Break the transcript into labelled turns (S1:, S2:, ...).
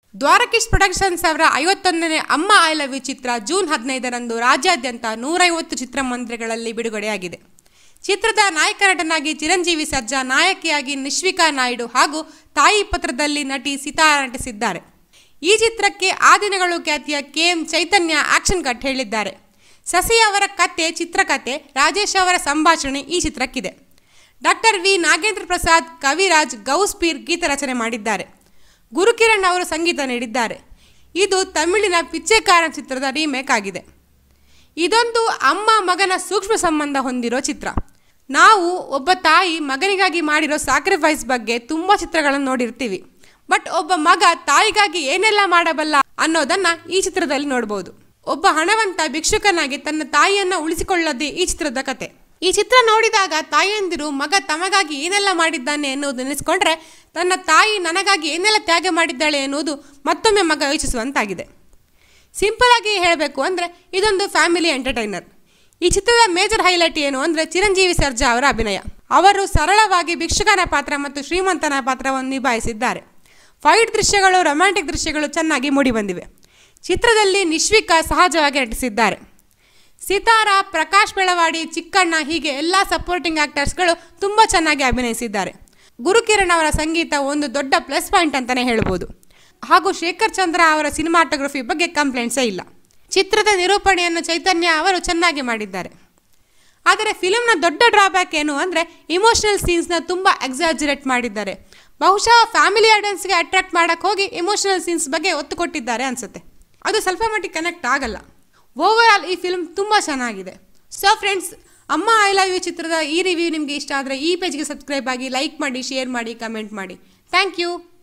S1: Dwarakish productions ಅವರ ಐವತ್ತೊಂದನೇ Amma I love you ಚಿತ್ರ ಜೂನ್ ಹದಿನೈದರಂದು ರಾಜ್ಯಾದ್ಯಂತ ನೂರೈವತ್ತು ಚಿತ್ರಮಂದಿರಗಳಲ್ಲಿ ಬಿಡುಗಡೆಯಾಗಿದೆ ಚಿತ್ರದ ನಾಯಕ ನಟನಾಗಿ ಚಿರಂಜೀವಿ ಸರ್ಜಾ ನಾಯಕಿಯಾಗಿ ನಿಶ್ವಿಕಾ ನಾಯ್ಡು ಹಾಗೂ ತಾಯಿ ಪತ್ರದಲ್ಲಿ ನಟಿ ಸಿತಾರ ನಟಿಸಿದ್ದಾರೆ ಈ ಚಿತ್ರಕ್ಕೆ ಆ ದಿನಗಳು ಖ್ಯಾತಿಯ K M Chaitanya action cut ಹೇಳಿದ್ದಾರೆ ಸಸಿ ಅವರ ಕತೆ ಚಿತ್ರಕಥೆ ರಾಜೇಶ್ ಅವರ ಸಂಭಾಷಣೆ ಈ ಚಿತ್ರಕ್ಕಿದೆ ಡಾಕ್ಟರ್ ವಿ ನಾಗೇಂದ್ರ ಪ್ರಸಾದ್ ಕವಿರಾಜ್ ಗೌಸ್ಪೀರ್ ಗೀತ ರಚನೆ ಮಾಡಿದ್ದಾರೆ ಗುರುಕಿರಣ್ ಅವರು ಸಂಗೀತ ನೀಡಿದ್ದಾರೆ ಇದು ತಮಿಳಿನ ಪಿಚ್ಚೆಕಾರನ್ ಚಿತ್ರದ ರೀಮೇಕ್ ಆಗಿದೆ ಇದೊಂದು ಅಮ್ಮ ಮಗನ ಸೂಕ್ಷ್ಮ ಸಂಬಂಧ ಹೊಂದಿರೋ ಚಿತ್ರ ನಾವು ಒಬ್ಬ ತಾಯಿ ಮಗನಿಗಾಗಿ ಮಾಡಿರೋ ಸ್ಯಾಕ್ರಿಫೈಸ್ ಬಗ್ಗೆ ತುಂಬ ಚಿತ್ರಗಳನ್ನು ನೋಡಿರ್ತೀವಿ ಬಟ್ ಒಬ್ಬ ಮಗ ತಾಯಿಗಾಗಿ ಏನೆಲ್ಲ ಮಾಡಬಲ್ಲ ಅನ್ನೋದನ್ನ ಈ ಚಿತ್ರದಲ್ಲಿ ನೋಡ್ಬೋದು ಒಬ್ಬ ಹಣವಂತ ಭಿಕ್ಷುಕನಾಗಿ ತನ್ನ ತಾಯಿಯನ್ನ ಉಳಿಸಿಕೊಳ್ಳೋದೇ ಈ ಚಿತ್ರದ ಕತೆ ಈ ಚಿತ್ರ ನೋಡಿದಾಗ ತಾಯಿಯಂದಿರು ಮಗ ತಮಗಾಗಿ ಏನೆಲ್ಲ ಮಾಡಿದ್ದಾನೆ ಎನ್ನುವುದು ನೆನೆಸ್ಕೊಂಡ್ರೆ ತನ್ನ ತಾಯಿ ನನಗಾಗಿ ಏನೆಲ್ಲ ತ್ಯಾಗ ಮಾಡಿದ್ದಾಳೆ ಎನ್ನುವುದು ಮತ್ತೊಮ್ಮೆ ಮಗ ಯೋಚಿಸುವಂತಾಗಿದೆ ಸಿಂಪಲ್ ಆಗಿ ಹೇಳಬೇಕು ಅಂದರೆ ಇದೊಂದು ಫ್ಯಾಮಿಲಿ ಎಂಟರ್ಟೈನರ್ ಈ ಚಿತ್ರದ ಮೇಜರ್ ಹೈಲೈಟ್ ಏನು ಅಂದರೆ ಚಿರಂಜೀವಿ ಸರ್ಜಾ ಅವರ ಅಭಿನಯ ಅವರು ಸರಳವಾಗಿ ಭಿಕ್ಷುಕನ ಪಾತ್ರ ಮತ್ತು ಶ್ರೀಮಂತನ ಪಾತ್ರವನ್ನು ನಿಭಾಯಿಸಿದ್ದಾರೆ ಫೈಟ್ ದೃಶ್ಯಗಳು ರೊಮ್ಯಾಂಟಿಕ್ ದೃಶ್ಯಗಳು ಚೆನ್ನಾಗಿ ಮೂಡಿಬಂದಿವೆ ಚಿತ್ರದಲ್ಲಿ ನಿಶ್ವಿಕಾ ಸಹಜವಾಗಿ ನಟಿಸಿದ್ದಾರೆ ಸಿತಾರ ಪ್ರಕಾಶ್ ಬೆಳವಾಡಿ ಚಿಕ್ಕಣ್ಣ ಹೀಗೆ ಎಲ್ಲ ಸಪೋರ್ಟಿಂಗ್ ಆಕ್ಟರ್ಸ್ಗಳು ತುಂಬ ಚೆನ್ನಾಗಿ ಅಭಿನಯಿಸಿದ್ದಾರೆ ಗುರುಕಿರಣ್ ಅವರ ಸಂಗೀತ ಒಂದು ದೊಡ್ಡ ಪ್ಲಸ್ ಪಾಯಿಂಟ್ ಅಂತಲೇ ಹೇಳ್ಬೋದು ಹಾಗೂ ಶೇಖರ್ ಚಂದ್ರ ಅವರ ಸಿನಿಮಾಟೋಗ್ರಫಿ ಬಗ್ಗೆ ಕಂಪ್ಲೇಂಟ್ಸೇ ಇಲ್ಲ ಚಿತ್ರದ ನಿರೂಪಣೆಯನ್ನು ಚೈತನ್ಯ ಅವರು ಚೆನ್ನಾಗಿ ಮಾಡಿದ್ದಾರೆ ಆದರೆ ಫಿಲ್ಮ್ನ ದೊಡ್ಡ ಡ್ರಾಬ್ಯಾಕ್ ಏನು ಅಂದರೆ ಇಮೋಷನಲ್ ಸೀನ್ಸ್ನ ತುಂಬ ಎಕ್ಸಾಜುರೇಟ್ ಮಾಡಿದ್ದಾರೆ ಬಹುಶಃ ಫ್ಯಾಮಿಲಿ ಆಡಿಯನ್ಸ್ಗೆ ಅಟ್ರಾಕ್ಟ್ ಮಾಡೋಕ್ಕೆ ಹೋಗಿ ಇಮೋಷನಲ್ ಸೀನ್ಸ್ ಬಗ್ಗೆ ಒತ್ತು ಕೊಟ್ಟಿದ್ದಾರೆ ಅನಿಸುತ್ತೆ ಅದು ಸ್ವಲ್ಪ ಮಟ್ಟಿಗೆ ಕನೆಕ್ಟ್ ಆಗಲ್ಲ ಓವರ್ ಆಲ್ ಈ ಫಿಲ್ಮ್ ತುಂಬ ಚೆನ್ನಾಗಿದೆ so friends Amma I love you ಚಿತ್ರದ ಈ ರಿವ್ಯೂ ನಿಮಗೆ ಇಷ್ಟ ಆದರೆ ಈ ಪೇಜ್ಗೆ ಸಬ್ಸ್ಕ್ರೈಬ್ ಆಗಿ ಲೈಕ್ ಮಾಡಿ ಶೇರ್ ಮಾಡಿ ಕಮೆಂಟ್ ಮಾಡಿ ಥ್ಯಾಂಕ್ ಯು